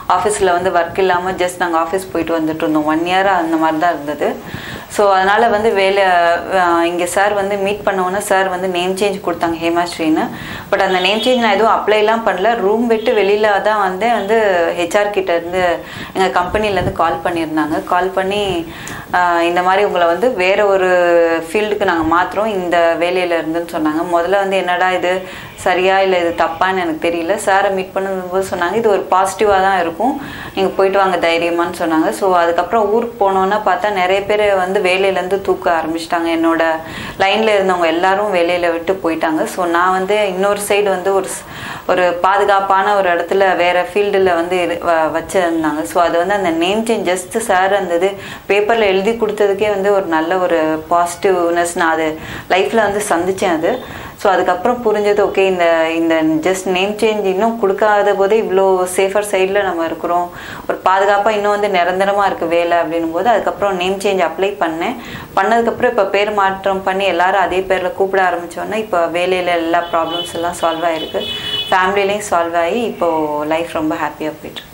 ஆஃபீஸில் வந்து ஒர்க் இல்லாமல் ஜஸ்ட் நாங்கள் ஆஃபீஸ் போயிட்டு வந்துட்டு இருந்தோம் ஒன் இயராக அந்த மாதிரி தான் இருந்தது ஸோ அதனால் வந்து வேலை இங்கே சார் வந்து மீட் பண்ணோன்னே சார் வந்து நேம் சேஞ்ச் கொடுத்தாங்க ஹேமாஸ்ரீன்னு பட் அந்த நேம் சேஞ்ச் நான் எதுவும் அப்ளைலாம் பண்ணல ரூம் விட்டு வெளியில் தான் வந்து வந்து ஹெச்ஆர் கிட்ட இருந்து எங்கள் கம்பெனிலேருந்து கால் பண்ணியிருந்தாங்க கால் பண்ணி ஆஹ் இந்த மாதிரி உங்களை வந்து வேற ஒரு ஃபீல்டுக்கு நாங்கள் மாற்றுறோம் இந்த வேலையில இருந்துன்னு சொன்னாங்க முதல்ல வந்து என்னடா இது சரியா இல்லை இது தப்பான்னு எனக்கு தெரியல சாரை மீட் பண்ணும்போது சொன்னாங்க இது ஒரு பாசிட்டிவாக தான் இருக்கும் நீங்கள் போயிட்டு வாங்க தைரியமான்னு சொன்னாங்க ஸோ அதுக்கப்புறம் ஊருக்கு போனோன்னா பார்த்தா நிறைய பேர் வந்து வேலையிலேருந்து தூக்க ஆரம்பிச்சிட்டாங்க என்னோட லைனில் இருந்தவங்க எல்லாரும் வேலையில் விட்டு போயிட்டாங்க ஸோ நான் வந்து இன்னொரு சைடு வந்து ஒரு ஸ்- ஒரு பாதுகாப்பான ஒரு இடத்துல வேற ஃபீல்டில் வந்து இரு- வ- வச்சிருந்தாங்க ஸோ அது வந்து அந்த நேம் சேஞ்ச் ஜஸ்ட் சார் அந்த இது பேப்பரில் எழுதி கொடுத்ததுக்கே வந்து ஒரு நல்ல ஒரு பாசிட்டிவ்னஸ் நான் அது லைஃப்பில் வந்து சந்திச்சேன் அது ஸோ அதுக்கப்புறம் புரிஞ்சது ஓகே இந்த இந்த ஜஸ்ட் நேம் சேஞ்ச் இன்னும் கொடுக்காத போதே இவ்வளோ சேஃபர் சைடில் நம்ம இருக்கிறோம் ஒரு பாதுகாப்பாக இன்னும் வந்து நிரந்தரமாக இருக்குது வேலை அப்படின்னும் போது அதுக்கப்புறம் நேம் சேஞ்ச் அப்ளை பண்ணேன் பண்ணதுக்கப்புறம் இப்போ பேர் மாற்றம் பண்ணி எல்லாரும் அதே பேரில் கூப்பிட ஆரம்பித்தோன்னா இப்போ வேலையில் எல்லா ப்ராப்ளம்ஸ் எல்லாம் சால்வ் ஆகிருக்கு ஃபேமிலிலையும் சால்வ் ஆகி இப்போது லைஃப் ரொம்ப ஹாப்பியாக போயிட்டு